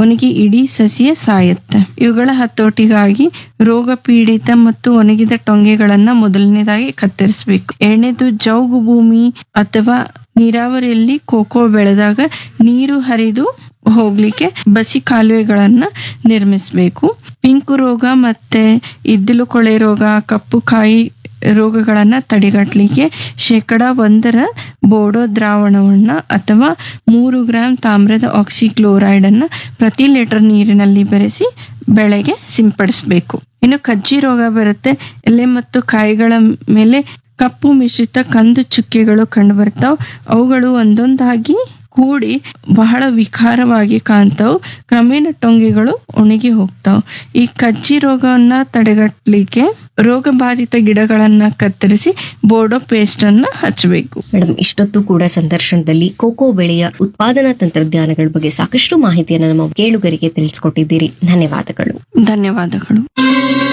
ಒಣಗಿ ಇಡೀ ಸಸಿಯ ಸಾಯುತ್ತೆ ಇವುಗಳ ಹತೋಟಿಗಾಗಿ ರೋಗ ಪೀಡಿತ ಮತ್ತು ಒಣಗಿದ ಟೊಂಗೆಗಳನ್ನ ಮೊದಲನೇದಾಗಿ ಕತ್ತರಿಸಬೇಕು ಎರಡನೇದು ಜೌಗು ಭೂಮಿ ಅಥವಾ ನೀರಾವರಿಯಲ್ಲಿ ಕೋಕೋ ಬೆಳೆದಾಗ ನೀರು ಹರಿದು ಹೋಗ್ಲಿಕ್ಕೆ ಬಸಿ ಕಾಲುವೆಗಳನ್ನ ನಿರ್ಮಿಸಬೇಕು ಪಿಂಕು ರೋಗ ಮತ್ತೆ ಇದ್ದಿಲು ಕೊಳೆ ರೋಗ ಕಪ್ಪು ಕಾಯಿ ರೋಗಗಳನ್ನ ತಡೆಗಟ್ಟಲಿಕ್ಕೆ ಶೇಕಡ ಒಂದರ ಬೋಡೋ ದ್ರಾವಣವನ್ನ ಅಥವಾ ಮೂರು ಗ್ರಾಂ ತಾಮ್ರದ ಆಕ್ಸಿಕ್ಲೋರೈಡ್ ಅನ್ನ ಪ್ರತಿ ಲೀಟರ್ ನೀರಿನಲ್ಲಿ ಬೆರೆಸಿ ಬೆಳೆಗೆ ಸಿಂಪಡಿಸಬೇಕು ಇನ್ನು ಕಜ್ಜಿ ರೋಗ ಬರುತ್ತೆ ಎಲೆ ಮತ್ತು ಕಾಯಿಗಳ ಮೇಲೆ ಕಪ್ಪು ಮಿಶ್ರಿತ ಕಂದು ಚುಕ್ಕೆಗಳು ಕಂಡು ಬರ್ತಾವ್ ಅವುಗಳು ಒಂದೊಂದಾಗಿ ಕೂಡಿ ಬಹಳ ವಿಕಾರವಾಗಿ ಕಾಣ್ತಾವ್ ಕ್ರಮೇಣ ಟೊಂಗೆಗಳು ಒಣಗಿ ಹೋಗ್ತಾವ್ ಈ ಕಜ್ಜಿ ರೋಗವನ್ನ ತಡೆಗಟ್ಟಲಿಕ್ಕೆ ರೋಗ ಬಾಧಿತ ಗಿಡಗಳನ್ನ ಕತ್ತರಿಸಿ ಬೋರ್ಡೋ ಪೇಸ್ಟ್ ಅನ್ನ ಹಚ್ಚಬೇಕು ಮೇಡಮ್ ಇಷ್ಟೊತ್ತು ಕೂಡ ಸಂದರ್ಶನದಲ್ಲಿ ಕೋಕೋ ಬೆಳೆಯ ಉತ್ಪಾದನಾ ತಂತ್ರಜ್ಞಾನಗಳ ಬಗ್ಗೆ ಸಾಕಷ್ಟು ಮಾಹಿತಿಯನ್ನು ನಮ್ಮ ಕೇಳುಗರಿಗೆ ತಿಳಿಸ್ಕೊಟ್ಟಿದ್ದೀರಿ ಧನ್ಯವಾದಗಳು ಧನ್ಯವಾದಗಳು